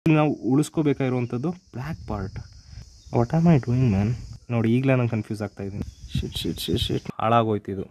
ನಾವು ಉಳಿಸ್ಕೋಬೇಕಾಗಿರುವಂಥದ್ದು black part what am I doing man ನೋಡಿ ಈಗಲೇ ನಾನು ಕನ್ಫ್ಯೂಸ್ ಆಗ್ತಾ ಇದ್ದೀನಿ ಶಿಟ್ ಶಿಟ್ ಶಿಟ್ ಶಿಟ್ ಹಾಳಾಗೋಯ್ತು ಇದು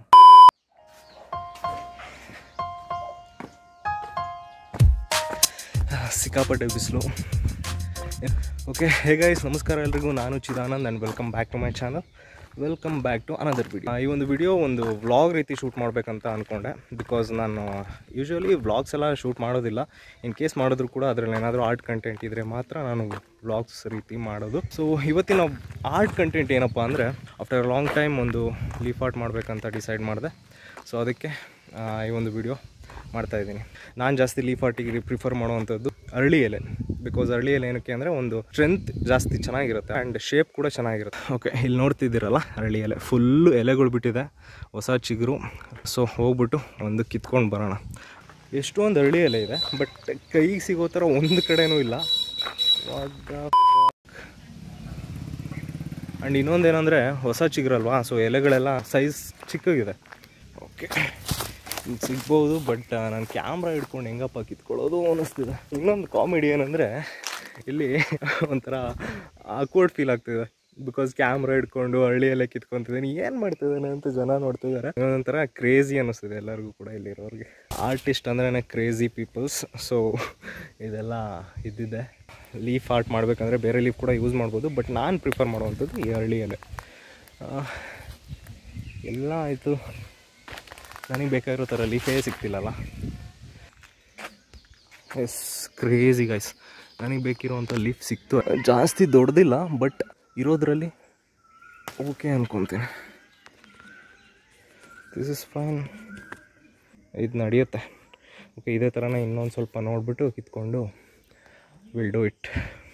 ಸಿಕ್ಕಾಪಟ್ಟೆ ಬಿಸಿಲು ಓಕೆ ಹೇ ಗೈಸ್ ನಮಸ್ಕಾರ ಎಲ್ರಿಗೂ ನಾನು Chidanand and welcome back to my channel welcome back to another video ಈ ಒಂದು ವಿಡಿಯೋ ಒಂದು ವ್ಲಾಗ್ ರೀತಿ ಶೂಟ್ ಮಾಡಬೇಕಂತ ಅಂದ್ಕೊಂಡೆ ಬಿಕಾಸ್ ನಾನು ಯೂಶ್ವಲಿ ವ್ಲಾಗ್ಸ್ ಎಲ್ಲ ಶೂಟ್ ಮಾಡೋದಿಲ್ಲ ಇನ್ ಕೇಸ್ ಮಾಡಿದ್ರು ಕೂಡ ಅದರಲ್ಲಿ ಏನಾದರೂ ಆರ್ಟ್ ಕಂಟೆಂಟ್ ಇದ್ದರೆ ಮಾತ್ರ ನಾನು ವ್ಲಾಗ್ಸ್ ರೀತಿ ಮಾಡೋದು ಸೊ ಇವತ್ತಿನ ಆರ್ಟ್ ಕಂಟೆಂಟ್ ಏನಪ್ಪ ಅಂದರೆ ಆಫ್ಟರ್ ಲಾಂಗ್ ಟೈಮ್ ಒಂದು ಲೀಫ್ ಆರ್ಟ್ ಮಾಡಬೇಕಂತ ಡಿಸೈಡ್ ಮಾಡಿದೆ ಸೊ ಅದಕ್ಕೆ ಆ, ಈ ಒಂದು ವಿಡಿಯೋ ಮಾಡ್ತಾಯಿದ್ದೀನಿ ನಾನು ಜಾಸ್ತಿ ಲೀಫ್ ಆರ್ಟಿಗೆ ಪ್ರಿಫರ್ ಮಾಡುವಂಥದ್ದು ಅರಳಿ ಎಲೆ ಬಿಕಾಸ್ ಅರಳಿ ಎಲೆ ಏನಕ್ಕೆ ಅಂದರೆ ಒಂದು ಸ್ಟ್ರೆಂತ್ ಜಾಸ್ತಿ ಚೆನ್ನಾಗಿರುತ್ತೆ ಆ್ಯಂಡ್ ಶೇಪ್ ಕೂಡ ಚೆನ್ನಾಗಿರುತ್ತೆ ಓಕೆ ಇಲ್ಲಿ ನೋಡ್ತಿದ್ದೀರಲ್ಲ ಅರಳಿ ಎಲೆ ಫುಲ್ಲು ಎಲೆಗಳು ಬಿಟ್ಟಿದೆ ಹೊಸ ಚಿಗುರು ಸೊ ಹೋಗ್ಬಿಟ್ಟು ಒಂದು ಕಿತ್ಕೊಂಡು ಬರೋಣ ಎಷ್ಟೊಂದು ಅರಳಿ ಎಲೆ ಇದೆ ಬಟ್ ಕೈಗೆ ಸಿಗೋ ಥರ ಒಂದು ಕಡೆನೂ ಇಲ್ಲ ಆ್ಯಂಡ್ ಇನ್ನೊಂದೇನೆಂದರೆ ಹೊಸ ಚಿಗುರಲ್ವಾ ಸೊ ಎಲೆಗಳೆಲ್ಲ ಸೈಜ್ ಚಿಕ್ಕಗಿದೆ ಓಕೆ ಇಲ್ಲಿ ಸಿಗ್ಬೋದು ಬಟ್ ನಾನು ಕ್ಯಾಮ್ರಾ ಹಿಡ್ಕೊಂಡು ಹೆಂಗಪ್ಪ ಕಿತ್ಕೊಳ್ಳೋದು ಅನ್ನಿಸ್ತಿದೆ ಇನ್ನೊಂದು ಕಾಮಿಡಿ ಏನಂದರೆ ಇಲ್ಲಿ ಒಂಥರ ಆಕ್ವರ್ಡ್ ಫೀಲ್ ಆಗ್ತಿದೆ ಬಿಕಾಸ್ ಕ್ಯಾಮ್ರಾ ಹಿಡ್ಕೊಂಡು ಹಳ್ಳಿಯಲ್ಲೇ ಕಿತ್ಕೊತಿದ್ದೀನಿ ಏನು ಮಾಡ್ತಿದ್ದಾನೆ ಅಂತ ಜನ ನೋಡ್ತಿದ್ದಾರೆ ಒಂಥರ ಕ್ರೇಜಿ ಅನ್ನಿಸ್ತಿದೆ ಎಲ್ಲರಿಗೂ ಕೂಡ ಇಲ್ಲಿರೋರಿಗೆ ಆರ್ಟಿಸ್ಟ್ ಅಂದ್ರೆ ಕ್ರೇಜಿ ಪೀಪಲ್ಸ್ ಸೊ ಇದೆಲ್ಲ ಇದ್ದಿದೆ ಲೀಫ್ ಆರ್ಟ್ ಮಾಡಬೇಕಂದ್ರೆ ಬೇರೆ ಲೀಫ್ ಕೂಡ ಯೂಸ್ ಮಾಡ್ಬೋದು ಬಟ್ ನಾನು ಪ್ರಿಫರ್ ಮಾಡುವಂಥದ್ದು ಈ ಹಳ್ಳಿಯಲ್ಲೇ ಎಲ್ಲ ಆಯಿತು ನನಗೆ ಬೇಕಾಗಿರೋ ಥರ ಲೀಫೇ ಸಿಗ್ತಿಲ್ಲಲ್ಲ ಎಸ್ ಕ್ರೇಜಿ ಗೈಸ್ ನನಗೆ ಬೇಕಿರೋವಂಥ ಲೀಫ್ ಸಿಕ್ತು ಜಾಸ್ತಿ ದೊಡ್ಡದಿಲ್ಲ ಬಟ್ ಇರೋದ್ರಲ್ಲಿ ಓಕೆ ಅನ್ಕೊತೀನಿ ದಿಸ್ ಇಸ್ ಫೈನ್ ಇದು ನಡೆಯುತ್ತೆ ಓಕೆ ಇದೇ ಥರನೇ ಇನ್ನೊಂದು ಸ್ವಲ್ಪ ನೋಡಿಬಿಟ್ಟು ಕಿತ್ಕೊಂಡು ವಿಲ್ ಡೂ ಇಟ್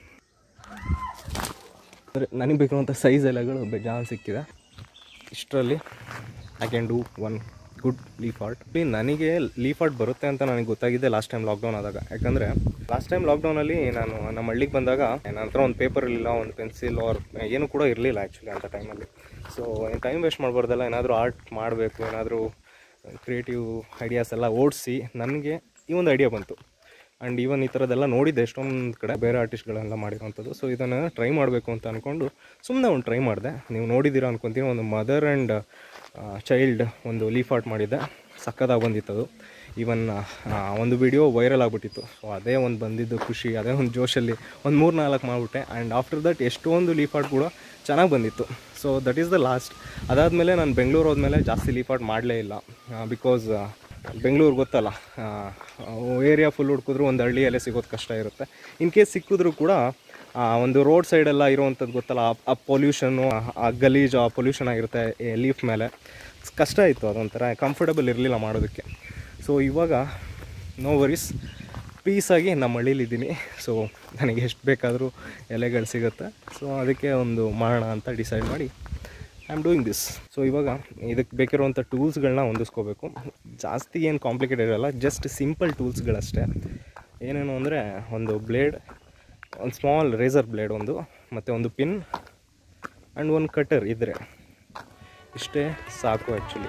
ಅಂದರೆ ನನಗೆ ಬೇಕಿರುವಂಥ ಸೈಜ್ ಎಲೆಗಳು ಬೇಜಾನ್ ಸಿಕ್ಕಿದೆ ಇಷ್ಟರಲ್ಲಿ I can do one good leaf art ನನಗೆ ಲೀಫ್ ಆರ್ಟ್ ಬರುತ್ತೆ ಅಂತ ನನಗೆ ಗೊತ್ತಾಗಿದೆ ಲಾಸ್ಟ್ ಟೈಮ್ ಲಾಕ್ಡೌನ್ ಆದಾಗ ಯಾಕಂದರೆ ಲಾಸ್ಟ್ ಟೈಮ್ ಲಾಕ್ಡೌನಲ್ಲಿ ನಾನು ನಮ್ಮ ಹಳ್ಳಿಗೆ ಬಂದಾಗ ನನ್ನ ಹತ್ರ ಒಂದು ಪೇಪರ್ ಇರಲಿಲ್ಲ ಒಂದು ಪೆನ್ಸಿಲ್ ಆರ್ ಏನು ಕೂಡ ಇರಲಿಲ್ಲ ಆ್ಯಕ್ಚುಲಿ ಅಂಥ ಟೈಮಲ್ಲಿ ಸೊ ಏನು ಟೈಮ್ ವೇಸ್ಟ್ ಮಾಡಬಾರ್ದಲ್ಲ ಏನಾದರೂ ಆರ್ಟ್ ಮಾಡಬೇಕು ಏನಾದರೂ ಕ್ರಿಯೇಟಿವ್ ಐಡಿಯಾಸ್ ಎಲ್ಲ ಓಡಿಸಿ ನನಗೆ ಈ ಒಂದು ಐಡಿಯಾ ಬಂತು ಆ್ಯಂಡ್ ಈವನ್ ಈ ಥರದ್ದೆಲ್ಲ ನೋಡಿದ್ದೆ ಎಷ್ಟೊಂದು ಕಡೆ ಬೇರೆ ಆರ್ಟಿಸ್ಟ್ಗಳೆಲ್ಲ ಮಾಡಿರೋವಂಥದ್ದು ಸೊ ಇದನ್ನು ಟ್ರೈ ಮಾಡಬೇಕು ಅಂತ ಅಂದ್ಕೊಂಡು ಸುಮ್ಮನೆ ಒಂದು ಟ್ರೈ ಮಾಡಿದೆ ನೀವು ನೋಡಿದ್ದೀರಾ ಅನ್ಕೊತೀನಿ ಒಂದು ಮದರ್ ಆ್ಯಂಡ್ ಚೈಲ್ಡ್ ಒಂದು ಲೀಫ್ ಆರ್ಟ್ ಮಾಡಿದ್ದೆ ಸಕ್ಕದಾಗಿ ಬಂದಿತ್ತು ಅದು ಈವನ್ ಒಂದು ವಿಡಿಯೋ ವೈರಲ್ ಆಗಿಬಿಟ್ಟಿತ್ತು ಸೊ ಅದೇ ಒಂದು ಬಂದಿದ್ದು ಖುಷಿ ಅದೇ ಒಂದು ಜೋಶಲ್ಲಿ ಒಂದು ಮೂರು ನಾಲ್ಕು ಮಾಡಿಬಿಟ್ಟೆ ಆ್ಯಂಡ್ ಆಫ್ಟರ್ ದಟ್ ಎಷ್ಟೊಂದು ಲೀಫ್ ಆರ್ಟ್ ಕೂಡ ಚೆನ್ನಾಗಿ ಬಂದಿತ್ತು so that is the last ಅದಾದಮೇಲೆ ನಾನು ಬೆಂಗಳೂರು ಹೋದ್ಮೇಲೆ ಜಾಸ್ತಿ ಲೀಫ್ ಆರ್ಟ್ ಮಾಡಲೇ ಇಲ್ಲ ಬಿಕಾಸ್ ಬೆಂಗಳೂರು ಗೊತ್ತಲ್ಲ ಏರಿಯಾ ಫುಲ್ ಹುಡ್ಕಿದ್ರು ಒಂದು ಹಳ್ಳಿಯಲ್ಲೇ ಸಿಗೋದು ಕಷ್ಟ ಇರುತ್ತೆ ಇನ್ ಕೇಸ್ ಸಿಕ್ಕಿದ್ರು ಕೂಡ ಆ, ಒಂದು ರೋಡ್ ಸೈಡೆಲ್ಲ ಇರುವಂಥದ್ದು ಗೊತ್ತಲ್ಲ ಆ- ಆ ಪೊಲ್ಯೂಷನ್ನು ಆ ಗಲೀಜು ಆ ಪೊಲ್ಯೂಷನ್ ಆಗಿರುತ್ತೆ ಲೀಫ್ ಮೇಲೆ ಕಷ್ಟ ಇತ್ತು ಅದೊಂಥರ ಕಂಫರ್ಟಬಲ್ ಇರಲಿಲ್ಲ ಮಾಡೋದಕ್ಕೆ ಸೊ ಇವಾಗ ನೋ ವರೀಸ್ ಪೀಸಾಗಿ ನಮ್ಮ ಹಳ್ಳೀಲಿದ್ದೀನಿ ಸೊ ನನಗೆ ಎಷ್ಟು ಬೇಕಾದರೂ ಎಲೆಗಳು ಸಿಗುತ್ತೆ ಸೊ ಅದಕ್ಕೆ ಒಂದು ಮಾಡೋಣ ಅಂತ ಡಿಸೈಡ್ ಮಾಡಿ I am doing this so ಇವಾಗ ಇದಕ್ಕೆ ಬೇಕಿರುವಂಥ ಟೂಲ್ಸ್ಗಳನ್ನ ಹೊಂದಿಸ್ಕೋಬೇಕು ಜಾಸ್ತಿ ಏನು ಕಾಂಪ್ಲಿಕೇಟೆಡ್ ಇರಲ್ಲ ಜಸ್ಟ್ ಸಿಂಪಲ್ ಟೂಲ್ಸ್ಗಳಷ್ಟೇ ಏನೇನು ಅಂದರೆ ಒಂದು ಬ್ಲೇಡ್ ಒಂದು ಸ್ಮಾಲ್ ರೇಸರ್ ಬ್ಲೇಡ್ ಒಂದು ಮತ್ತು ಒಂದು ಪಿನ್ ಆ್ಯಂಡ್ ಒಂದು ಕಟರ್ ಇದ್ದರೆ ಇಷ್ಟೇ ಸಾಕು ಆ್ಯಕ್ಚುಲಿ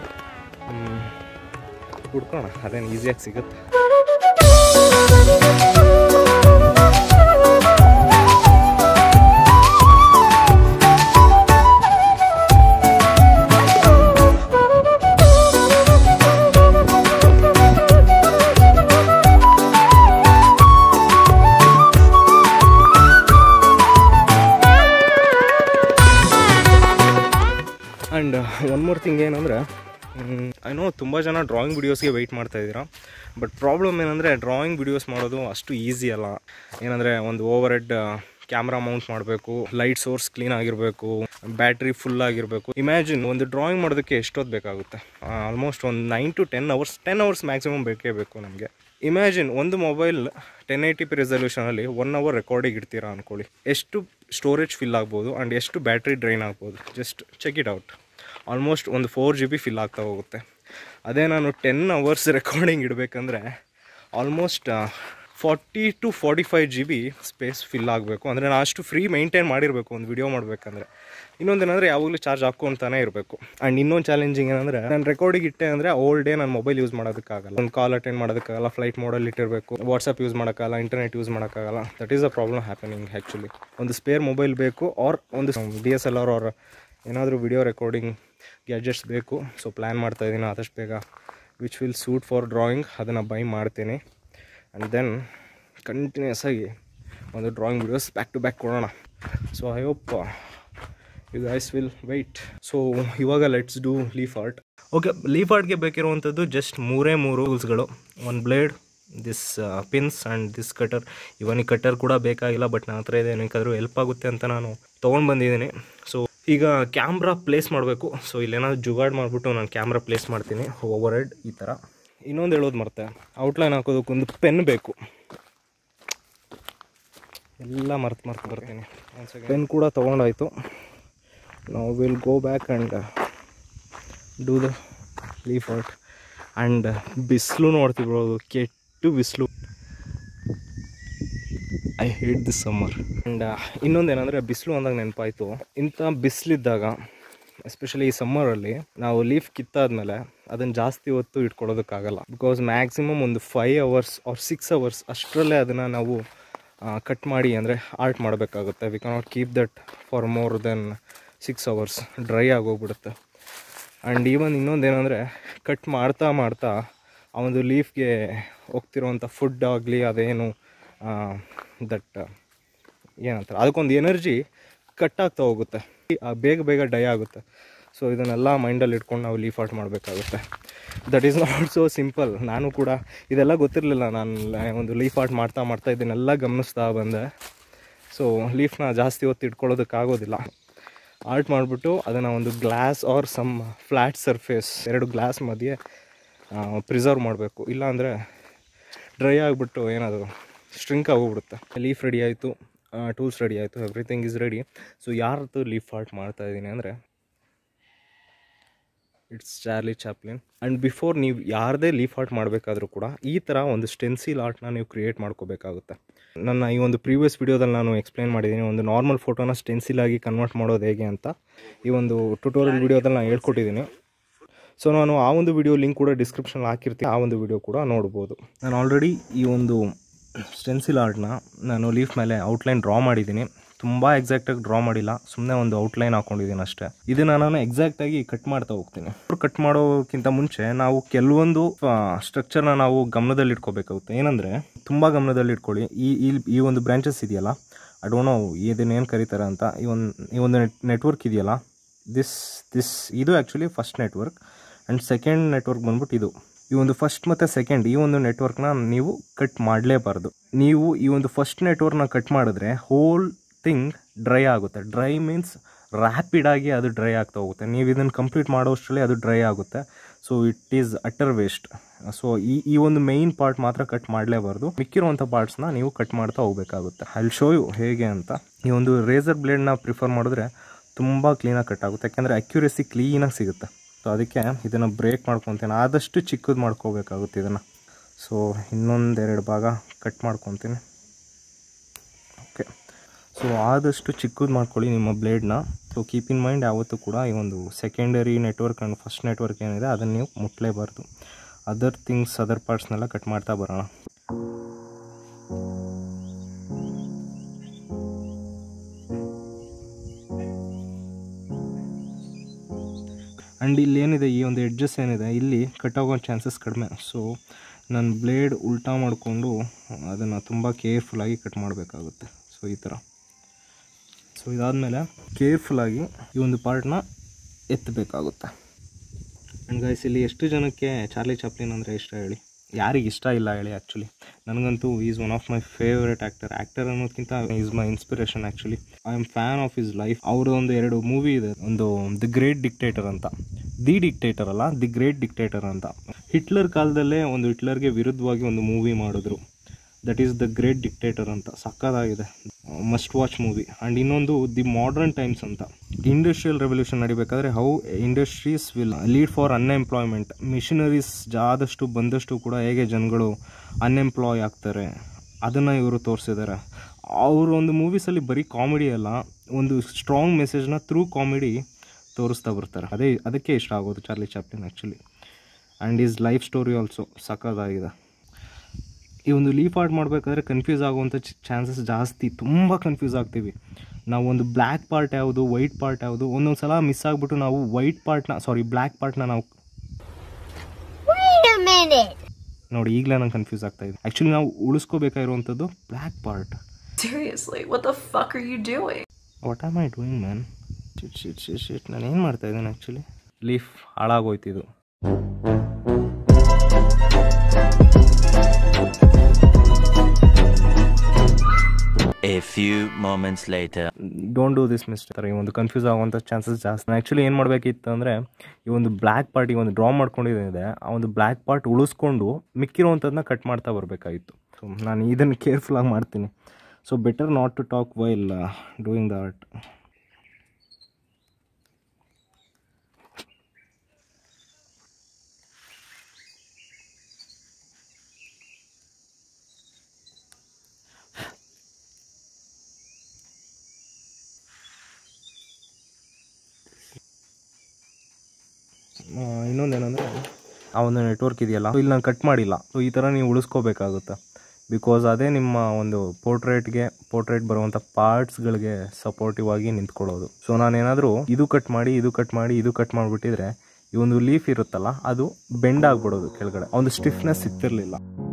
ಹುಡ್ಕೋಣ ಅದೇನು ಈಸಿಯಾಗಿ ಸಿಗುತ್ತೆ ಆ್ಯಂಡ್ ಒನ್ ಮೋರ್ ಥಿಂಗ್ ಏನಂದರೆ ಐ ನೋ ತುಂಬ ಜನ ಡ್ರಾಯಿಂಗ್ ವಿಡಿಯೋಸ್ಗೆ ವೆಯ್ಟ್ ಮಾಡ್ತಾ ಇದ್ದೀರಾ ಬಟ್ ಪ್ರಾಬ್ಲಮ್ ಏನಂದರೆ ಡ್ರಾಯಿಂಗ್ ವಿಡಿಯೋಸ್ ಮಾಡೋದು ಅಷ್ಟು ಈಸಿ ಅಲ್ಲ ಏನಂದರೆ ಒಂದು ಓವರ್ ಹೆಡ್ ಕ್ಯಾಮ್ರಾ ಮೌಂಟ್ ಮಾಡಬೇಕು ಲೈಟ್ ಸೋರ್ಸ್ ಕ್ಲೀನ್ ಆಗಿರಬೇಕು ಬ್ಯಾಟ್ರಿ ಫುಲ್ ಆಗಿರಬೇಕು ಇಮ್ಯಾಜಿನ್ ಒಂದು ಡ್ರಾಯಿಂಗ್ ಮಾಡೋದಕ್ಕೆ ಎಷ್ಟೊತ್ತು ಬೇಕಾಗುತ್ತೆ ಆಲ್ಮೋಸ್ಟ್ ಒಂದು nine to ten hours ten hours maximum ಬೇಕೇ ಬೇಕು ನಮಗೆ ಇಮ್ಯಾಜಿನ್ ಒಂದು ಮೊಬೈಲ್ ಟೆನ್ ಏಯ್ಟಿ ಪಿ ರೆಸಲ್ಯೂಷನಲ್ಲಿ ಒನ್ ಅವರ್ ರೆಕಾರ್ಡಿಗೆ ಇಡ್ತೀರಾ ಅಂದ್ಕೊಳ್ಳಿ ಎಷ್ಟು ಸ್ಟೋರೇಜ್ ಫಿಲ್ ಆಗ್ಬೋದು ಆ್ಯಂಡ್ ಎಷ್ಟು ಬ್ಯಾಟ್ರಿ ಡ್ರೈನ್ ಆಗ್ಬೋದು just check it out almost ಒಂದು ಫೋರ್ ಜಿ ಬಿ ಫಿಲ್ ಆಗ್ತಾ ಹೋಗುತ್ತೆ ಅದೇ ನಾನು ಟೆನ್ ಅವರ್ಸ್ ರೆಕಾರ್ಡಿಂಗ್ ಇಡಬೇಕಂದ್ರೆ almost forty to forty five G B space fill ಆಗಬೇಕು ಅಂದರೆ ನಾನು ಅಷ್ಟು ಫ್ರೀ ಮೇಂಟೈನ್ ಮಾಡಿರಬೇಕು ಒಂದು ವಿಡಿಯೋ ಮಾಡಬೇಕಂದ್ರೆ ಇನ್ನೊಂದು ಏನಂದರೆ ಯಾವಾಗಲೂ ಚಾರ್ಜ್ ಹಾಕ್ಕೊಂತಾನೆ ಇರಬೇಕು ಆ್ಯಂಡ್ ಇನ್ನೊಂದು ಚಾಲೆಂಜಿಂಗ್ ಏನಂದರೆ ನಾನು ರೆಕಾರ್ಡಿಗೆ ಇಟ್ಟೆ ಅಂದರೆ ಓಲ್ ಡೇ ನಾನು ಮೊಬೈಲ್ ಯೂಸ್ ಮಾಡೋದಕ್ಕಾಗಲ್ಲ ಒಂದು ಕಾಲ್ ಅಟೆಂಡ್ ಮಾಡೋದಕ್ಕಾಗಲ್ಲ ಫ್ಲೈಟ್ ಮೋಡಲ್ಲಿ ಇಟ್ಟಿರಬೇಕು ವಾಟ್ಸಪ್ ಯೂಸ್ ಮಾಡೋಕ್ಕಾಗಲ್ಲ ಇಂಟರ್ನೆಟ್ ಯೂಸ್ ಮಾಡೋಕ್ಕಾಗಲ್ಲ that is a problem happening actually ಒಂದು ಸ್ಪೇರ್ ಮೊಬೈಲ್ ಬೇಕು ಆರ್ ಒಂದು D S L R or ಏನಾದರೂ ವಿಡಿಯೋ ರೆಕಾರ್ಡಿಂಗ್ ಗ್ಯಾಜೆಟ್ಸ್ ಬೇಕು ಸೊ ಪ್ಲ್ಯಾನ್ ಮಾಡ್ತಾಯಿದ್ದೀನಿ ಆದಷ್ಟು ಬೇಗ which will suit for drawing ಅದನ್ನು ಬೈ ಮಾಡ್ತೀನಿ ಆ್ಯಂಡ್ ದೆನ್ ಕಂಟಿನ್ಯೂಸ್ ಆಗಿ ಒಂದು drawing videos back to back ಕೊಡೋಣ so I hope you guys will wait so ಇವಾಗ let's do leaf art okay leaf ಆರ್ಟ್ಗೆ ಬೇಕಿರುವಂಥದ್ದು ಜಸ್ಟ್ ಮೂರೇ ಮೂರು ಟೂಲ್ಸ್ಗಳು ಒಂದು blade this pins and this cutter even ಈ ಕಟರ್ ಕೂಡ ಬೇಕಾಗಿಲ್ಲ ಬಟ್ ನನ್ನ ಹತ್ರ ಇದೆ ಏನಕ್ಕಾದ್ರೂ ಹೆಲ್ಪ್ ಆಗುತ್ತೆ ಅಂತ ನಾನು ತೊಗೊಂಡು ಬಂದಿದ್ದೀನಿ ಸೊ ಈಗ ಕ್ಯಾಮ್ರಾ ಪ್ಲೇಸ್ ಮಾಡಬೇಕು ಸೊ ಇಲ್ಲೇನಾದ್ರು ಜುಗಾಡ್ ಮಾಡಿಬಿಟ್ಟು ನಾನು ಕ್ಯಾಮ್ರಾ ಪ್ಲೇಸ್ ಮಾಡ್ತೀನಿ ಓವರ್ ಹೆಡ್ ಈ ಥರ ಇನ್ನೊಂದು ಹೇಳೋದು ಮರ್ತೆ ಔಟ್ಲೈನ್ ಹಾಕೋದಕ್ಕೊಂದು ಪೆನ್ ಬೇಕು ಎಲ್ಲ ಮರ್ತು ಮರ್ತು ಬರ್ತೀನಿ ಪೆನ್ ಕೂಡ ತೊಗೊಂಡಾಯ್ತು ನಾವು will go back and do the leaf art and ಬಿಸಿಲು ನೋಡ್ತೀವಿ ಬ್ರೋ ಕೆಟ್ಟು ಬಿಸಿಲು I hate this summer and ಇನ್ನೊಂದು ಏನಂದರೆ ಬಿಸಿಲು ಅಂದಾಗ ನೆನಪಾಯಿತು ಇಂಥ ಬಿಸಿಲಿದ್ದಾಗ ಎಸ್ಪೆಷಲಿ ಈ ಸಮ್ಮರಲ್ಲಿ ನಾವು ಲೀಫ್ ಕಿತ್ತಾದ್ಮೇಲೆ ಅದನ್ನು ಜಾಸ್ತಿ ಹೊತ್ತು ಇಟ್ಕೊಳ್ಳೋದಕ್ಕಾಗಲ್ಲ ಬಿಕಾಸ್ ಮ್ಯಾಕ್ಸಿಮಮ್ ಒಂದು five hours or six hours ಅಷ್ಟರಲ್ಲೇ ಅದನ್ನು ನಾವು ಕಟ್ ಮಾಡಿ ಅಂದರೆ ಆರ್ಟ್ ಮಾಡಬೇಕಾಗುತ್ತೆ we not keep that for more then six hours dry ಆಗೋಗ್ಬಿಡುತ್ತೆ ಆ್ಯಂಡ್ ಈವನ್ ಇನ್ನೊಂದು ಏನಂದರೆ ಕಟ್ ಮಾಡ್ತಾ ಮಾಡ್ತಾ ಆ ಒಂದು ಲೀಫ್ಗೆ ಹೋಗ್ತಿರೋವಂಥ ಫುಡ್ ಆಗಲಿ ಅದೇನು ದಟ್ ಏನಂತಾರೆ ಅದಕ್ಕೊಂದು ಎನರ್ಜಿ ಕಟ್ ಆಗ್ತಾ ಹೋಗುತ್ತೆ ಆ ಬೇಗ ಬೇಗ ಡೈ ಆಗುತ್ತೆ ಸೊ ಇದನ್ನೆಲ್ಲ ಮೈಂಡಲ್ಲಿ ಇಟ್ಕೊಂಡು ನಾವು ಲೀಫ್ ಆರ್ಟ್ ಮಾಡಬೇಕಾಗುತ್ತೆ that is not so simple ನಾನು ಕೂಡ ಇದೆಲ್ಲ ಗೊತ್ತಿರಲಿಲ್ಲ ನಾನು ಒಂದು ಲೀಫ್ ಆರ್ಟ್ ಮಾಡ್ತಾ ಮಾಡ್ತಾ ಇದನ್ನೆಲ್ಲ ಗಮನಿಸ್ತಾ ಬಂದೆ ಸೊ ಲೀಫ್ನ ಜಾಸ್ತಿ ಹೊತ್ತು ಇಟ್ಕೊಳ್ಳೋದಕ್ಕಾಗೋದಿಲ್ಲ ಆರ್ಟ್ ಮಾಡಿಬಿಟ್ಟು ಅದನ್ನು ಒಂದು glass or some flat surface ಎರಡು ಗ್ಲಾಸ್ ಮಧ್ಯೆ ಪ್ರಿಸರ್ವ್ ಮಾಡಬೇಕು ಇಲ್ಲಾಂದರೆ ಡ್ರೈ ಆಗಿಬಿಟ್ಟು ಏನದು ಸ್ಟ್ರಿಂಕ್ ಆಗೋಗ್ಬಿಡುತ್ತೆ ಲೀಫ್ ರೆಡಿ ಆಯಿತು ಟೂಲ್ಸ್ ರೆಡಿ ಆಯಿತು ಎವ್ರಿಥಿಂಗ್ ಇಸ್ ರೆಡಿ ಸೊ ಯಾರ್ದು ಲೀಫ್ ಆರ್ಟ್ ಮಾಡ್ತಾ ಇದ್ದೀನಿ ಅಂದರೆ it's Charlie Chaplin and before ನೀವು ಯಾರದೇ ಲೀಫ್ ಆರ್ಟ್ ಮಾಡಬೇಕಾದ್ರೂ ಕೂಡ ಈ ಥರ ಒಂದು ಸ್ಟೆನ್ಸಿಲ್ ಆರ್ಟ್ನ ನೀವು ಕ್ರಿಯೇಟ್ ಮಾಡ್ಕೋಬೇಕಾಗುತ್ತೆ ನನ್ನ ಈ ಒಂದು ಪ್ರೀವಿಯಸ್ ವಿಡಿಯೋದಲ್ಲಿ ನಾನು ಎಕ್ಸ್ಪ್ಲೇನ್ ಮಾಡಿದ್ದೀನಿ ಒಂದು ನಾರ್ಮಲ್ ಫೋಟೋನ ಸ್ಟೆನ್ಸಿಲ್ ಆಗಿ ಕನ್ವರ್ಟ್ ಮಾಡೋದು ಹೇಗೆ ಅಂತ ಈ ಒಂದು ಟ್ಯುಟೋರಿಯಲ್ ವಿಡಿಯೋದಲ್ಲಿ ನಾನು ಹೇಳ್ಕೊಟ್ಟಿದ್ದೀನಿ ಸೊ ನಾನು ಆ ಒಂದು ವಿಡಿಯೋ ಲಿಂಕ್ ಕೂಡ ಡಿಸ್ಕ್ರಿಪ್ಷನ್ ಹಾಕಿರ್ತೀನಿ ಆ ಒಂದು ವಿಡಿಯೋ ಕೂಡ ನೋಡ್ಬೋದು ನಾನು ಆಲ್ರೆಡಿ ಈ ಒಂದು ಸ್ಟೆನ್ಸಿಲ್ ಆರ್ಟ್ನ ನಾನು ಲೀಫ್ ಮೇಲೆ ಔಟ್ಲೈನ್ ಡ್ರಾ ಮಾಡಿದ್ದೀನಿ ತುಂಬ ಎಕ್ಸಾಕ್ಟಾಗಿ ಡ್ರಾ ಮಾಡಿಲ್ಲ ಸುಮ್ಮನೆ ಒಂದು ಔಟ್ಲೈನ್ ಹಾಕೊಂಡಿದ್ದೀನಿ ಅಷ್ಟೇ ಇದನ್ನು ನಾನು ಎಕ್ಸಾಕ್ಟಾಗಿ ಕಟ್ ಮಾಡ್ತಾ ಹೋಗ್ತೀನಿ ಕಟ್ ಮಾಡೋಕ್ಕಿಂತ ಮುಂಚೆ ನಾವು ಕೆಲವೊಂದು ಸ್ಟ್ರಕ್ಚರ್ನ ನಾವು ಗಮನದಲ್ಲಿ ಇಟ್ಕೋಬೇಕಾಗುತ್ತೆ ಏನಂದರೆ ತುಂಬ ಗಮನದಲ್ಲಿ ಇಟ್ಕೊಳ್ಳಿ ಈ ಈ- ಈ ಒಂದು ಬ್ರಾಂಚಸ್ ಇದೆಯಲ್ಲ ಐ ಡೋಂಟ್ ನೋ ಇದನ್ನೇನು ಕರೀತಾರೆ ಅಂತ ಈ ಒಂದು ಈ ಒಂದು ನೆಟ್ ನೆಟ್ವರ್ಕ್ ಇದೆಯಲ್ಲ ದಿಸ್ ದಿಸ್ ಇದು actually first network and second network ಬಂದ್ಬಿಟ್ಟು ಇದು ಈ ಒಂದು ಫಸ್ಟ್ ಮತ್ತು ಸೆಕೆಂಡ್ ಈ ಒಂದು ನೆಟ್ವರ್ಕ್ನ ನೀವು ಕಟ್ ಮಾಡಲೇಬಾರ್ದು ನೀವು ಈ ಒಂದು ಫಸ್ಟ್ ನೆಟ್ವರ್ಕ್ನ ಕಟ್ ಮಾಡಿದ್ರೆ ಹೋಲ್ ಥಿಂಗ್ ಡ್ರೈ ಆಗುತ್ತೆ ಡ್ರೈ ಮೀನ್ಸ್ ರ್ಯಾಪಿಡಾಗಿ ಅದು ಡ್ರೈ ಆಗ್ತಾ ಹೋಗುತ್ತೆ ನೀವು ಇದನ್ನು ಕಂಪ್ಲೀಟ್ ಮಾಡೋಷ್ಟರಲ್ಲಿ ಅದು ಡ್ರೈ ಆಗುತ್ತೆ so it is utter waste so ಈ ಈ ಒಂದು ಮೈನ್ ಪಾರ್ಟ್ ಮಾತ್ರ ಕಟ್ ಮಾಡಲೇಬಾರ್ದು ಮಿಕ್ಕಿರುವಂಥ ಪಾರ್ಟ್ಸ್ನ ನೀವು ಕಟ್ ಮಾಡ್ತಾ ಹೋಗಬೇಕಾಗುತ್ತೆ ಅಲ್ಲಿ ಶೋ ಯು ಹೇಗೆ ಅಂತ ಈ ಒಂದು ರೇಸರ್ ಬ್ಲೇಡ್ನ ಪ್ರಿಫರ್ ಮಾಡಿದ್ರೆ ತುಂಬ ಕ್ಲೀನಾಗಿ ಕಟ್ ಆಗುತ್ತೆ ಯಾಕೆಂದರೆ ಅಕ್ಯುರೇಸಿ ಕ್ಲೀನಾಗಿ ಸಿಗುತ್ತೆ ಸೊ ಅದಕ್ಕೆ ಇದನ್ನು ಬ್ರೇಕ್ ಮಾಡ್ಕೊತೀನಿ ಆದಷ್ಟು ಚಿಕ್ಕದು ಮಾಡ್ಕೋಬೇಕಾಗುತ್ತೆ ಇದನ್ನು ಸೊ ಇನ್ನೊಂದೆರಡು ಭಾಗ ಕಟ್ ಮಾಡ್ಕೊತೀನಿ ಓಕೆ ಸೊ ಆದಷ್ಟು ಚಿಕ್ಕದು ಮಾಡ್ಕೊಳ್ಳಿ ನಿಮ್ಮ ಬ್ಲೇಡ್ನ ಸೊ ಕೀಪ್ ಇನ್ ಮೈಂಡ್ ಯಾವತ್ತೂ ಕೂಡ ಈ ಒಂದು secondary network and first network ಏನಿದೆ ಅದನ್ನು ನೀವು ಮುಟ್ಲೇಬಾರ್ದು ಅದರ್ ಥಿಂಗ್ಸ್ ಅದರ್ ಪಾರ್ಟ್ಸ್ನೆಲ್ಲ ಕಟ್ ಮಾಡ್ತಾ ಬರೋಣ ಆ್ಯಂಡ್ ಇಲ್ಲಿ ಏನಿದೆ ಈ ಒಂದು ಎಡ್ಜಸ್ ಏನಿದೆ ಇಲ್ಲಿ ಕಟ್ ಆಗೋ ಚಾನ್ಸಸ್ ಕಡಿಮೆ ಸೊ ನಾನು ಬ್ಲೇಡ್ ಉಲ್ಟಾ ಮಾಡಿಕೊಂಡು ಅದನ್ನು ತುಂಬ ಕೇರ್ಫುಲ್ಲಾಗಿ ಕಟ್ ಮಾಡಬೇಕಾಗುತ್ತೆ ಸೊ ಈ ಥರ ಸೊ ಇದಾದಮೇಲೆ ಕೇರ್ಫುಲ್ಲಾಗಿ ಈ ಒಂದು ಪಾರ್ಟ್ನ ಎತ್ತಬೇಕಾಗುತ್ತೆ ಆ್ಯಂಡ್ ಗೈಸ್ ಇಲ್ಲಿ ಎಷ್ಟು ಜನಕ್ಕೆ ಚಾರ್ಲಿ ಚಾಪ್ಲಿನ್ ಅಂದರೆ ಇಷ್ಟ ಹೇಳಿ ಯಾರಿಗೆ ಇಷ್ಟ ಇಲ್ಲ ಹೇಳಿ ಆ್ಯಕ್ಚುಲಿ ನನಗಂತೂ is one of my favourite actor actor ಅನ್ನೋದಕ್ಕಿಂತ is my inspiration actually I am fan of his life ಅವ್ರದ್ದು ಒಂದು ಎರಡು ಮೂವಿ ಇದೆ ಒಂದು ದಿ ಗ್ರೇಟ್ ಡಿಕ್ಟೇಟರ್ ಅಂತ ದಿ ಡಿಕ್ಟೇಟರ್ ಅಲ್ಲ ದಿ ಗ್ರೇಟ್ ಡಿಕ್ಟೇಟರ್ ಅಂತ ಹಿಟ್ಲರ್ ಕಾಲದಲ್ಲೇ ಒಂದು ಹಿಟ್ಲರ್ಗೆ ವಿರುದ್ಧವಾಗಿ ಒಂದು ಮೂವಿ ಮಾಡಿದ್ರು that is the great dictator ಅಂತ ಸಕ್ಕದಾಗಿದೆ ಮಸ್ಟ್ ವಾಚ್ ಮೂವಿ ಆ್ಯಂಡ್ ಇನ್ನೊಂದು ದಿ ಮಾಡರ್ನ್ ಟೈಮ್ಸ್ ಅಂತ ಇಂಡಸ್ಟ್ರಿಯಲ್ ರೆವಲ್ಯೂಷನ್ ನಡಿಬೇಕಾದ್ರೆ how industries will lead for unemployment machineries ಆದಷ್ಟು ಬಂದಷ್ಟು ಕೂಡ ಹೇಗೆ ಜನಗಳು ಅನ್ಎಂಪ್ಲಾಯ್ ಆಗ್ತಾರೆ ಅದನ್ನು ಇವರು ತೋರಿಸಿದ್ದಾರೆ ಅವರು ಒಂದು ಮೂವೀಸಲ್ಲಿ ಬರೀ ಕಾಮಿಡಿ ಅಲ್ಲ ಒಂದು ಸ್ಟ್ರಾಂಗ್ ಮೆಸೇಜ್ನ ಥ್ರೂ ಕಾಮಿಡಿ ತೋರಿಸ್ತಾ ಬರ್ತಾರೆ ಅದೇ ಅದಕ್ಕೆ ಇಷ್ಟ ಆಗೋದು Charlie Chaplin actually and his life story also ಸಕ್ಕದಾಗಿದೆ ಈ ಒಂದು ಲೀಫ್ ಆರ್ಟ್ ಮಾಡಬೇಕಾದ್ರೆ ಕನ್ಫ್ಯೂಸ್ ಆಗುವಂಥ ಚಾನ್ಸಸ್ ಜಾಸ್ತಿ ತುಂಬ ಕನ್ಫ್ಯೂಸ್ ಆಗ್ತೀವಿ ನಾವು ಒಂದು ಬ್ಲ್ಯಾಕ್ ಪಾರ್ಟ್ ಯಾವುದು ವೈಟ್ ಪಾರ್ಟ್ ಯಾವುದು ಒಂದೊಂದು ಸಲ ಮಿಸ್ ಆಗಿಬಿಟ್ಟು ನಾವು ವೈಟ್ ಪಾರ್ಟ್ನ ಸಾರಿ ಬ್ಲ್ಯಾಕ್ ಪಾರ್ಟ್ನ ನಾವು Wait a minute. ನೋಡಿ ಈಗಲೇ ನಂಗೆ ಕನ್ಫ್ಯೂಸ್ ಆಗ್ತಾ ಇದೆ ಆ್ಯಕ್ಚುಲಿ ನಾವು ಉಳಿಸ್ಕೋಬೇಕಾಗಿರುವಂಥದ್ದು black part Seriously, what the fuck are you doing? What am I doing man shit shit shit shit ನಾನು ಏನು ಮಾಡ್ತಾ ಇದ್ದೀನಿ ಆ್ಯಕ್ಚುಲಿ ಲೀಫ್ ಹಾಳಾಗೋಯ್ತಿದು A few moments later. Don't do this mistake ಈ ಒಂದು ಕನ್ಫ್ಯೂಸ್ ಆಗುವಂಥ ಚಾನ್ಸಸ್ ಜಾಸ್ತಿ ಆ್ಯಕ್ಚುಲಿ ಏನು ಮಾಡಬೇಕಿತ್ತು ಅಂದರೆ ಈ ಒಂದು ಬ್ಲ್ಯಾಕ್ ಪಾರ್ಟ್ ಈ ಒಂದು ಡ್ರಾ ಮಾಡ್ಕೊಂಡಿದೆ ಆ ಒಂದು ಬ್ಲ್ಯಾಕ್ ಪಾರ್ಟ್ ಉಳಿಸ್ಕೊಂಡು ಮಿಕ್ಕಿರುವಂಥದ್ದನ್ನ ಕಟ್ ಮಾಡ್ತಾ ಬರಬೇಕಾಗಿತ್ತು ಸೊ ನಾನು ಇದನ್ನು ಕೇರ್ಫುಲ್ಲಾಗಿ ಮಾಡ್ತೀನಿ so better not to talk while doing the art ಇನ್ನೊಂದೇನೆಂದರೆ ಆ ಒಂದು ನೆಟ್ವರ್ಕ್ ಇದೆಯಲ್ಲ ಸೊ ಇಲ್ಲಿ ನಾನು ಕಟ್ ಮಾಡಿಲ್ಲ ಸೊ ಈ ಥರ ನೀವು ಉಳಿಸ್ಕೋಬೇಕಾಗುತ್ತೆ ಬಿಕಾಸ್ ಅದೇ ನಿಮ್ಮ ಒಂದು ಪೋರ್ಟ್ರೇಟ್ಗೆ ಪೋರ್ಟ್ರೇಟ್ ಬರುವಂಥ ಪಾರ್ಟ್ಸ್ಗಳಿಗೆ ಸಪೋರ್ಟಿವ್ ಆಗಿ ನಿಂತ್ಕೊಳ್ಳೋದು ಸೊ ನಾನೇನಾದರೂ ಇದು ಕಟ್ ಮಾಡಿ ಇದು ಕಟ್ ಮಾಡಿ ಇದು ಕಟ್ ಮಾಡಿಬಿಟ್ಟಿದ್ರೆ ಈ ಒಂದು ಲೀಫ್ ಇರುತ್ತಲ್ಲ ಅದು ಬೆಂಡ್ ಆಗ್ಬಿಡೋದು ಕೆಳಗಡೆ ಆ ಒಂದು ಸ್ಟಿಫ್ನೆಸ್ ಸಿಗ್ತಿರ್ಲಿಲ್ಲ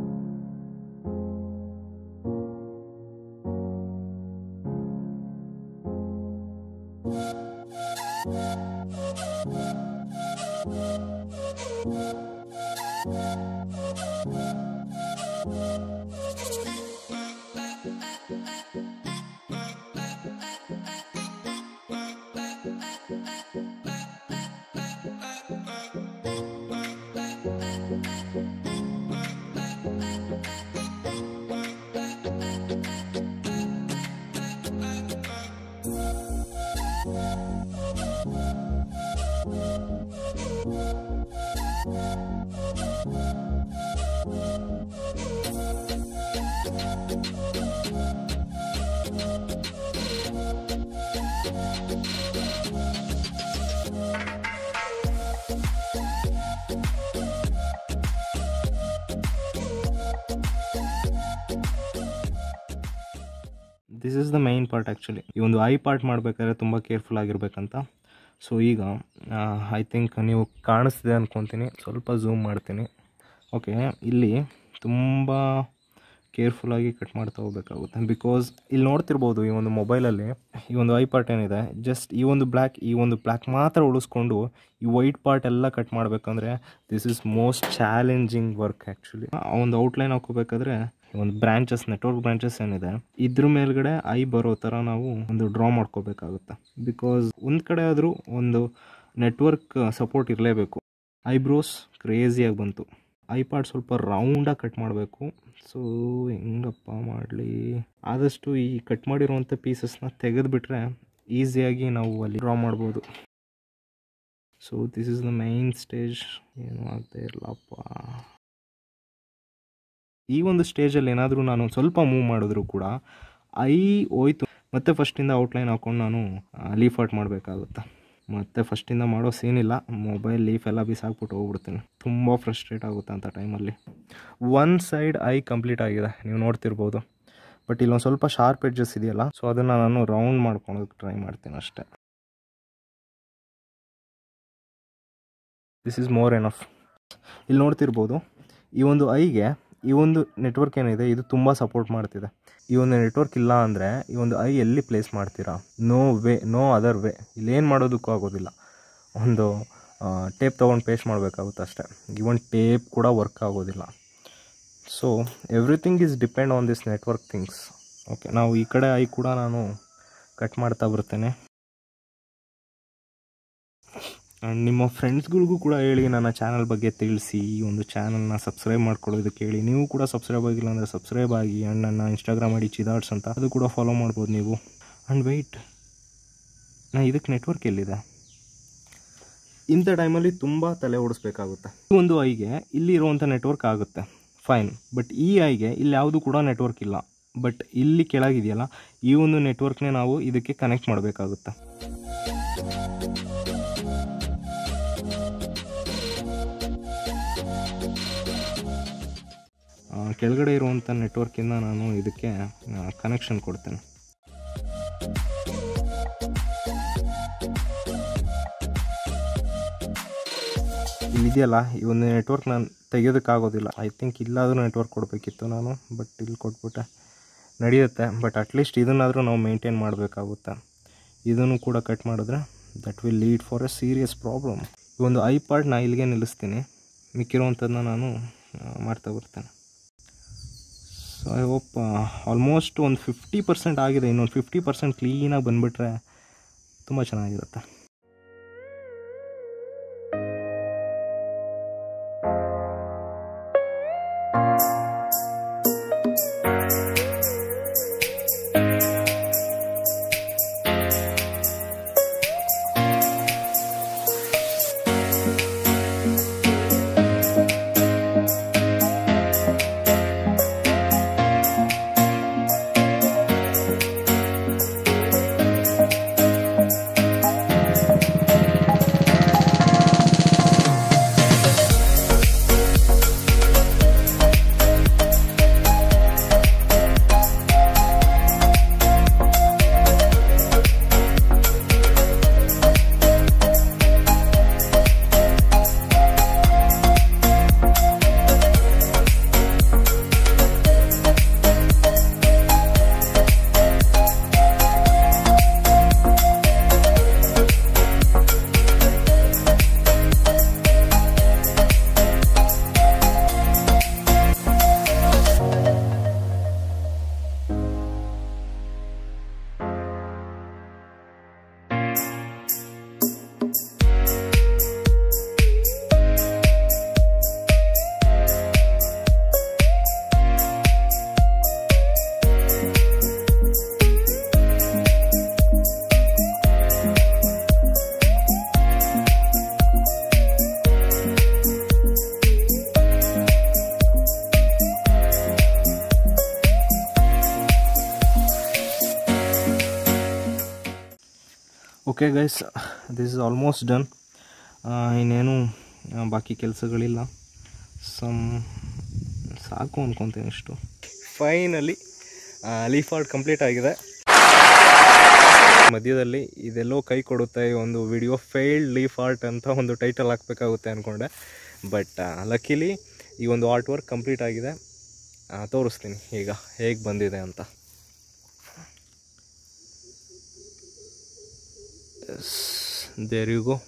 this is the main part actually ಈ ಒಂದು ಐ ಪಾರ್ಟ್ ಮಾಡಬೇಕಾದ್ರೆ ತುಂಬ ಕೇರ್ಫುಲ್ ಆಗಿರ್ಬೇಕಂತ ಸೊ ಈಗ ಐ ಥಿಂಕ್ ನೀವು ಕಾಣಿಸ್ತಿದೆ ಅಂದ್ಕೊತೀನಿ ಸ್ವಲ್ಪ ಝೂಮ್ ಮಾಡ್ತೀನಿ ಓಕೆ ಇಲ್ಲಿ ತುಂಬ ಕೇರ್ಫುಲ್ಲಾಗಿ ಕಟ್ ಮಾಡ್ತಾ ಹೋಗ್ಬೇಕಾಗುತ್ತೆ ಬಿಕಾಸ್ ಇಲ್ಲಿ ನೋಡ್ತಿರ್ಬೋದು ಈ ಒಂದು ಮೊಬೈಲಲ್ಲಿ ಈ ಒಂದು ಐ ಪಾರ್ಟ್ ಏನಿದೆ ಜಸ್ಟ್ ಈ ಒಂದು ಬ್ಲ್ಯಾಕ್ ಈ ಒಂದು ಬ್ಲ್ಯಾಕ್ ಮಾತ್ರ ಉಳಿಸ್ಕೊಂಡು ಈ ವೈಟ್ ಪಾರ್ಟ್ ಎಲ್ಲ ಕಟ್ ಮಾಡಬೇಕಂದ್ರೆ this is most challenging work actually ಆ ಒಂದು ಔಟ್ಲೈನ್ ಹಾಕೋಬೇಕಾದ್ರೆ ಒಂದು ಬ್ರಾಂಚಸ್ ನೆಟ್ವರ್ಕ್ ಬ್ರಾಂಚಸ್ ಏನಿದೆ ಇದ್ರ ಮೇಲ್ಗಡೆ ಐ ಬರೋ ಥರ ನಾವು ಒಂದು ಡ್ರಾ ಮಾಡ್ಕೋಬೇಕಾಗುತ್ತೆ ಬಿಕಾಸ್ ಒಂದು ಕಡೆ ಆದರೂ ಒಂದು ನೆಟ್ವರ್ಕ್ ಸಪೋರ್ಟ್ ಇರಲೇಬೇಕು ಐಬ್ರೋಸ್ ಕ್ರೇಜಿಯಾಗಿ ಬಂತು ಐ ಪಾರ್ಟ್ ಸ್ವಲ್ಪ ರೌಂಡಾಗಿ ಕಟ್ ಮಾಡಬೇಕು ಸೊ ಹೆಂಗಪ್ಪ ಮಾಡಲಿ ಆದಷ್ಟು ಈ ಕಟ್ ಮಾಡಿರುವಂಥ ಪೀಸಸ್ನ ತೆಗೆದುಬಿಟ್ರೆ ಈಸಿಯಾಗಿ ನಾವು ಅಲ್ಲಿ ಡ್ರಾ ಮಾಡ್ಬೋದು so this is the main stage ಏನು ಆಗ್ತಾ ಇರಲಪ್ಪ ಈ ಒಂದು ಸ್ಟೇಜಲ್ಲಿ ಏನಾದರೂ ನಾನು ಸ್ವಲ್ಪ ಮೂವ್ ಮಾಡಿದ್ರು ಕೂಡ ಐ ಹೋಯ್ತು ಮತ್ತೆ ಫಸ್ಟಿಂದ ಔಟ್ಲೈನ್ ಹಾಕೊಂಡು ನಾನು ಲೀಫ್ ಔಟ್ ಮಾಡಬೇಕಾಗುತ್ತೆ ಮತ್ತೆ ಫಸ್ಟಿಂದ ಮಾಡೋ ಸೀನ್ ಇಲ್ಲ ಮೊಬೈಲ್ ಲೀಫ್ ಎಲ್ಲ ಬಿಸಾಕ್ಬಿಟ್ಟು ಹೋಗ್ಬಿಡ್ತೀನಿ ತುಂಬ ಫ್ರಸ್ಟ್ರೇಟ್ ಆಗುತ್ತೆ ಅಂತ ಟೈಮಲ್ಲಿ ಒನ್ ಸೈಡ್ ಐ ಕಂಪ್ಲೀಟ್ ಆಗಿದೆ ನೀವು ನೋಡ್ತಿರ್ಬೋದು ಬಟ್ ಇಲ್ಲೊಂದು ಸ್ವಲ್ಪ ಶಾರ್ಪ್ ಎಡ್ಜಸ್ ಇದೆಯಲ್ಲ ಸೊ ಅದನ್ನು ನಾನು ರೌಂಡ್ ಮಾಡ್ಕೊಳೋದಕ್ಕೆ ಟ್ರೈ ಮಾಡ್ತೀನಿ ಅಷ್ಟೇ ದಿಸ್ ಈಸ್ ಮೋರ್ ಎನಫ್ ಇಲ್ಲಿ ನೋಡ್ತಿರ್ಬೋದು ಈ ಒಂದು ಐಗೆ ಈ ಒಂದು ನೆಟ್ವರ್ಕ್ ಏನಿದೆ ಇದು ತುಂಬ ಸಪೋರ್ಟ್ ಮಾಡ್ತಿದೆ ಈ ಒಂದು ನೆಟ್ವರ್ಕ್ ಇಲ್ಲ ಅಂದರೆ ಈ ಒಂದು ಐ ಎಲ್ಲಿ ಪ್ಲೇಸ್ ಮಾಡ್ತೀರಾ no way no other way ಇಲ್ಲೇನು ಮಾಡೋದಕ್ಕೂ ಆಗೋದಿಲ್ಲ ಒಂದು ಟೇಪ್ ತೊಗೊಂಡು ಪೇಸ್ಟ್ ಮಾಡಬೇಕಾಗುತ್ತೆ ಅಷ್ಟೇ ಇವನ್ ಟೇಪ್ ಕೂಡ ವರ್ಕ್ ಆಗೋದಿಲ್ಲ so everything is depend on this network things okay ನಾವು ಈ ಕಡೆ ಐ ಕೂಡ ನಾನು ಕಟ್ ಮಾಡ್ತಾ ಬರ್ತೇನೆ ಆ್ಯಂಡ್ ನಿಮ್ಮ ಫ್ರೆಂಡ್ಸ್ಗಳಿಗೂ ಕೂಡ ಹೇಳಿ ನನ್ನ ಚಾನಲ್ ಬಗ್ಗೆ ತಿಳಿಸಿ ಈ ಒಂದು ಚಾನಲ್ನ ಸಬ್ಸ್ಕ್ರೈಬ್ ಮಾಡ್ಕೊಳ್ಳೋದಕ್ಕೆ ಹೇಳಿ ನೀವು ಕೂಡ ಸಬ್ಸ್ಕ್ರೈಬ್ ಆಗಿಲ್ಲ ಅಂದರೆ ಸಬ್ಸ್ಕ್ರೈಬ್ ಆಗಿ ಆ್ಯಂಡ್ ನನ್ನ ಇನ್ಸ್ಟಾಗ್ರಾಮ್ ಐಡಿ ಚಿದಾಡ್ಸ್ ಅಂತ ಅದು ಕೂಡ ಫಾಲೋ ಮಾಡ್ಬೋದು ನೀವು ಆ್ಯಂಡ್ ವೆಯ್ಟ್ ನಾ ಇದಕ್ಕೆ ನೆಟ್ವರ್ಕ್ ಎಲ್ಲಿದೆ ಇಂಥ ಟೈಮಲ್ಲಿ ತುಂಬ ತಲೆ ಓಡಿಸ್ಬೇಕಾಗುತ್ತೆ ಈ ಒಂದು ಐಗೆ ಇಲ್ಲಿ ಇರುವಂಥ ನೆಟ್ವರ್ಕ್ ಆಗುತ್ತೆ ಫೈನ್ ಬಟ್ ಈ ಐಗೆ ಇಲ್ಲಿ ಯಾವುದು ಕೂಡ ನೆಟ್ವರ್ಕ್ ಇಲ್ಲ ಬಟ್ ಇಲ್ಲಿ ಕೆಳಗಿದೆಯಲ್ಲ ಈ ಒಂದು ನೆಟ್ವರ್ಕ್ನೇ ನಾವು ಇದಕ್ಕೆ ಕನೆಕ್ಟ್ ಮಾಡಬೇಕಾಗುತ್ತೆ ಆ, ಕೆಳಗಡೆ ಇರುವಂಥ ನೆಟ್ವರ್ಕಿಂದ ನಾನು ಇದಕ್ಕೆ ಕನೆಕ್ಷನ್ ಕೊಡ್ತೇನೆ ಇಲ್ಲಿದೆಯಲ್ಲ ಈ ಒಂದು ನೆಟ್ವರ್ಕ್ ನಾನು ತೆಗೆಯೋದಕ್ಕಾಗೋದಿಲ್ಲ ಐ ಥಿಂಕ್ ಇಲ್ಲಾದರೂ ನೆಟ್ವರ್ಕ್ ಕೊಡಬೇಕಿತ್ತು ನಾನು ಬಟ್ ಇಲ್ಲಿ ಕೊಟ್ಬಿಟ್ಟೆ ನಡೆಯುತ್ತೆ ಬಟ್ ಅಟ್ಲೀಸ್ಟ್ ಇದನ್ನಾದರೂ ನಾವು ಮೇಂಟೈನ್ ಮಾಡಬೇಕಾಗುತ್ತೆ ಇದನ್ನು ಕೂಡ ಕಟ್ ಮಾಡಿದ್ರೆ that will lead for a serious problem ಈ ಒಂದು ಐ ಪಾರ್ಟ್ ನಾ ಇಲ್ಲಿಗೆ ನಿಲ್ಲಿಸ್ತೀನಿ ಮಿಕ್ಕಿರುವಂಥದ್ದನ್ನ ನಾನು ಆ, ಮಾಡ್ತಾ ಬರ್ತೇನೆ ಸೊ ಐ ಹೋಪ್ ಆಲ್ಮೋಸ್ಟ್ ಒಂದು ಫಿಫ್ಟಿ ಪರ್ಸೆಂಟ್ ಆಗಿದೆ ಇನ್ನೊಂದು ಫಿಫ್ಟಿ ಪರ್ಸೆಂಟ್ ಕ್ಲೀನಾಗಿ ಬಂದುಬಿಟ್ರೆ ತುಂಬ ಚೆನ್ನಾಗಿರುತ್ತೆ okay guys this is almost done ಇನ್ನೇನು ಆ, ಬಾಕಿ ಕೆಲಸಗಳಿಲ್ಲ ಸಮ್ ಸಾಕು ಅನ್ಕೊತೀನಿ ಇಷ್ಟು ಫೈನಲಿ ಲೀಫ್ ಆರ್ಟ್ ಕಂಪ್ಲೀಟ್ ಆಗಿದೆ ಮಧ್ಯದಲ್ಲಿ ಇದೆಲ್ಲೋ ಕೈ ಕೊಡುತ್ತೆ ಈ ಒಂದು ವಿಡಿಯೋ ಫೇಲ್ಡ್ ಲೀಫ್ ಆರ್ಟ್ ಅಂತ ಒಂದು ಟೈಟಲ್ ಹಾಕಬೇಕಾಗುತ್ತೆ ಅಂದ್ಕೊಂಡೆ ಬಟ್ ಲಕ್ಕಿಲಿ ಈ ಒಂದು ಆರ್ಟ್ ವರ್ಕ್ ಕಂಪ್ಲೀಟ್ ಆಗಿದೆ ಆ, ತೋರಿಸ್ತೀನಿ ಈಗ ಹೇಗೆ ಬಂದಿದೆ ಅಂತ ದೇರ್ ಯು ಗೋ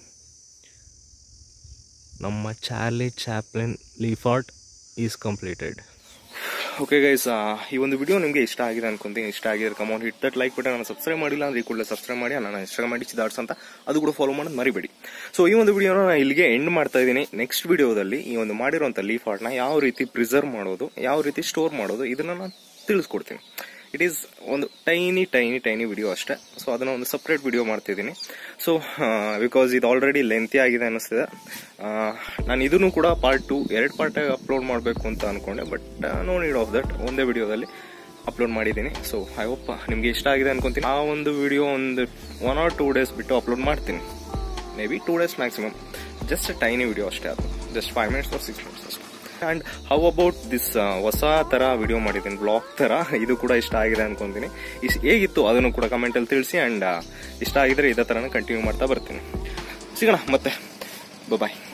ನಮ್ಮ Charlie Chaplin leaf art is completed okay guys ಈ ಒಂದು ವಿಡಿಯೋ ನಿಮಗೆ ಇಷ್ಟ ಆಗಿದೆ ಅನ್ಕೊಂತೀನಿ ಇಷ್ಟ ಆಗಿದ್ರೆ comment hit that like button ನಾನು ಸಬ್ಸ್ಕ್ರೈಬ್ ಮಾಡಿಲ್ಲ ಅಂದ್ರೆ ಈ ಕೂಡಲೇ ಸಬ್ಸ್ಕ್ರೈಬ್ ಮಾಡಿ ನನ್ನ ಇನ್ಸ್ಟಾಗ್ರಾಮ್ ಮಾಡಿ ಚಿದಾಡ್ಸ್ ಅಂತ ಅದು ಕೂಡ ಫಾಲೋ ಮಾಡೋದು ಮರಿಬೇಡಿ ಸೊ ಈ ಒಂದು ವಿಡಿಯೋನ ನಾನು ಇಲ್ಲಿಗೆ ಎಂಡ್ ಮಾಡ್ತಾ ಇದ್ದೀನಿ ನೆಕ್ಸ್ಟ್ ವಿಡಿಯೋದಲ್ಲಿ ಈ ಒಂದು ಮಾಡಿರುವಂಥ ಲೀಫ್ ಆರ್ಟ್ನ ಯಾವ ರೀತಿ ಪ್ರಿಸರ್ವ್ ಮಾಡೋದು ಯಾವ ರೀತಿ ಸ್ಟೋರ್ ಮಾಡೋದು ಇದನ್ನ ನಾನು ತಿಳಿಸ್ಕೊಡ್ತೀನಿ ಇಟ್ ಈಸ್ ಒಂದು ಟೈನಿ ಟೈನಿ ಟೈನಿ ವಿಡಿಯೋ ಅಷ್ಟೇ ಸೊ ಅದನ್ನ ಒಂದು ಸಪ್ರೇಟ್ ವಿಡಿಯೋ ಮಾಡ್ತಿದ್ದೀನಿ ಸೊ ಬಿಕಾಸ್ ಇದು ಆಲ್ರೆಡಿ ಲೆಂತಿ ಆಗಿದೆ ಅನ್ನಿಸ್ತಿದೆ ಆ, ನಾನು ಇದನ್ನು ಕೂಡ ಪಾರ್ಟ್ ಟು ಎರಡು ಪಾರ್ಟಾಗಿ ಅಪ್ಲೋಡ್ ಮಾಡಬೇಕು ಅಂತ ಅನ್ಕೊಂಡೆ but no need of that ಒಂದೇ ವಿಡಿಯೋದಲ್ಲಿ ಅಪ್ಲೋಡ್ ಮಾಡಿದ್ದೀನಿ ಸೊ ಐ ಹೋಪ್ ನಿಮಗೆ ಇಷ್ಟ ಆಗಿದೆ ಅನ್ಕೊಂತೀನಿ ಆ ಒಂದು ವಿಡಿಯೋ ಒಂದು ಒನ್ ಆರ್ ಟೂ ಡೇಸ್ ಬಿಟ್ಟು ಅಪ್ಲೋಡ್ ಮಾಡ್ತೀನಿ maybe two days maximum just tiny video ಅಷ್ಟೇ ಅದು just five minutes or six minutes ಅಷ್ಟೇ ಆ್ಯಂಡ್ ಹೌ ಅಬೌಟ್ ದಿಸ್ ಹೊಸ ಥರ ವಿಡಿಯೋ ಮಾಡಿದ್ದೀನಿ ಬ್ಲಾಗ್ ಥರ ಇದು ಕೂಡ ಇಷ್ಟ ಆಗಿದೆ ಅನ್ಕೊಂತೀನಿ ಇಸ್ ಹೇಗಿತ್ತು ಅದನ್ನು ಕೂಡ ಕಮೆಂಟಲ್ಲಿ ತಿಳಿಸಿ ಆ್ಯಂಡ್ ಇಷ್ಟ ಆಗಿದ್ರೆ ಇದೇ ಥರನೇ ಕಂಟಿನ್ಯೂ ಮಾಡ್ತಾ ಬರ್ತೀನಿ ಸಿಗೋಣ ಮತ್ತೆ ಬಾಯ್